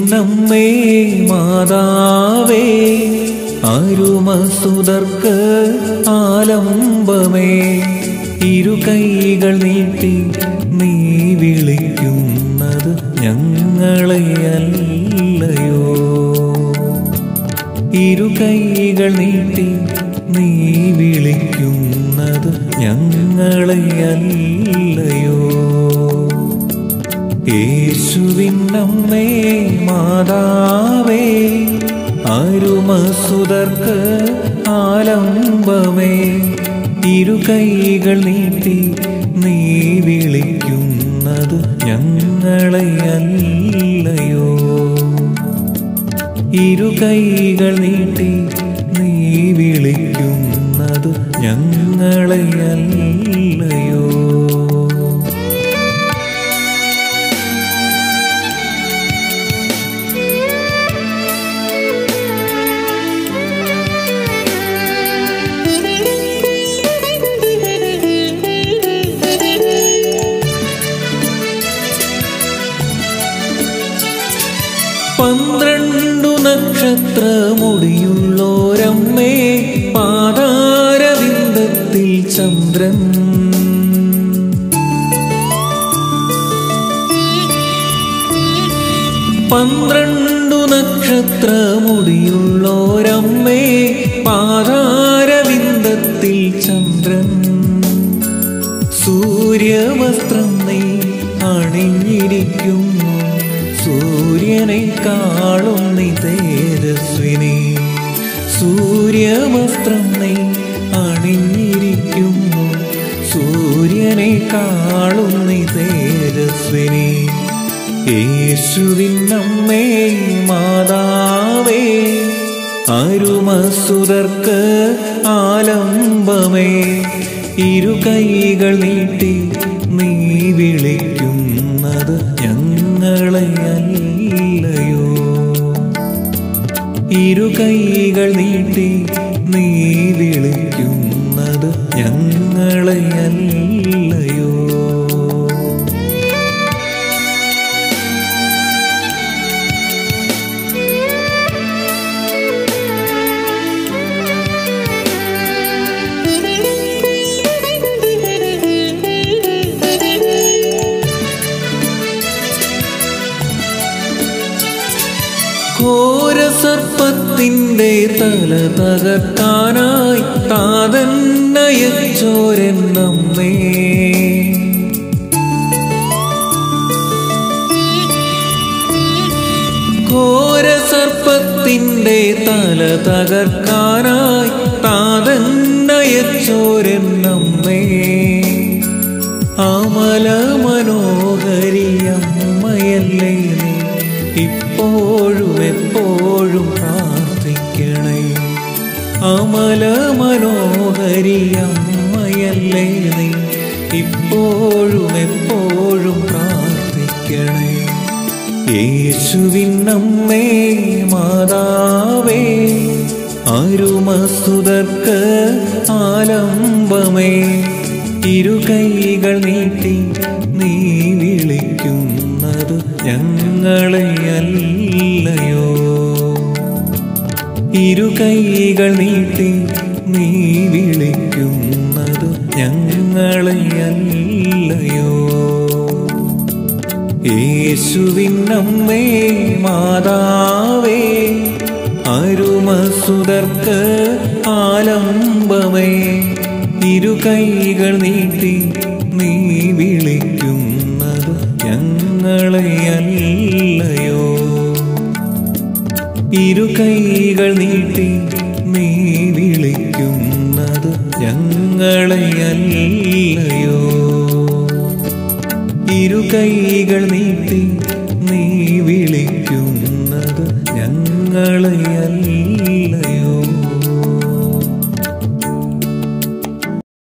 യേശുവിനമ്മേ മാതാവേ അരുമസുതർക്ക് ആലംബമേ ഇരു കൈകൾ നീട്ടി നീ വിളിക്കുന്നത് ഞങ്ങളെയല്ലയോ ഇരു കൈകൾ നീട്ടി നീ വിളിക്കുന്നത് ഞങ്ങളെയല്ലയോ യേശുവിനമ്മേ മാതാവേ അരുമസുതർക്ക് ആലംബമേ ഇരു കൈകൾ നീട്ടി നീ വിളിക്കുന്നത് ഞങ്ങളെയല്ലയോ ഇരു കൈകൾ നീട്ടി നീ വിളിക്കുന്നത് ഞങ്ങളെയല്ലയോ പന്ത്രണ്ടു നക്ഷത്രമുടിയുള്ളോരമ്മേ പാതാരവിന്ദത്തിൽ ചന്ദ്രൻ പന്ത്രണ്ടു നക്ഷത്രമുടിയുള്ളോരമ്മേ പാതാരവിന്ദത്തിൽ ചന്ദ്രൻ സൂര്യവസ്ത്രം നീ അണിഞ്ഞിരിക്കുന്നു സൂര്യനെ കാളും നീ തേജസ്വിനി സൂര്യവസ്ത്രം നീ അണിഞ്ഞിരിക്കുന്നു സൂര്യനെ കാളും നീ തേജസ്വിനി യേശുവിനമ്മേ മാതാവേ അരുമസുതർക്ക് ആലംബമേ ഇരു കൈകൾ നീട്ടി നീ വിളിക്കുന്നത് ഞങ്ങളെയല്ലയോ ഇരു കൈകൾ നീട്ടി നീ വിളിക്കുന്നത് ഞങ്ങളെയല്ലയോ ഘോരസർപ്പത്തിന്റെ തല തകർക്കാനായി താതന്നയച്ചോരെന്നമ്മേ ഘോരസർപ്പത്തിന്റെ തല തകർക്കാനായി താതന്നയച്ചോരെന്നമ്മേ അമല മനോഹരിയമ്മയല്ലേ നീ ഇപ്പോഴും എപ്പോഴും പ്രാർത്ഥിക്കണേ അമല മനോഹരിയമ്മയല്ലേ നീ ഇപ്പോഴും എപ്പോഴും പ്രാർത്ഥിക്കണേ യേശുവിനമ്മേ മാതാവേ അരുമസുതർക്ക് ആലംബമേ ഇരു കൈകൾ നീട്ടി നീ വിളിക്കുന്നത് ഞങ്ങളെയല്ലയോ ഇരു കൈകൾ നീട്ടി നീ വിളിക്കുന്നത് ഞങ്ങളെയല്ലയോ യേശുവിനമ്മേ മാതാവേ അരുമസുതർക്ക് ആലംബമേ ഇരു കൈകൾ നീട്ടി നീ വിളിക്കുന്നത് ഞങ്ങളെയല്ലയോ ഇരു കൈകൾ നീട്ടി നീ വിളിക്കുന്നത് ഞങ്ങളെയല്ലയോ ഇരു കൈകൾ നീട്ടി നീ വിളിക്കുന്നത് ഞങ്ങളെയല്ല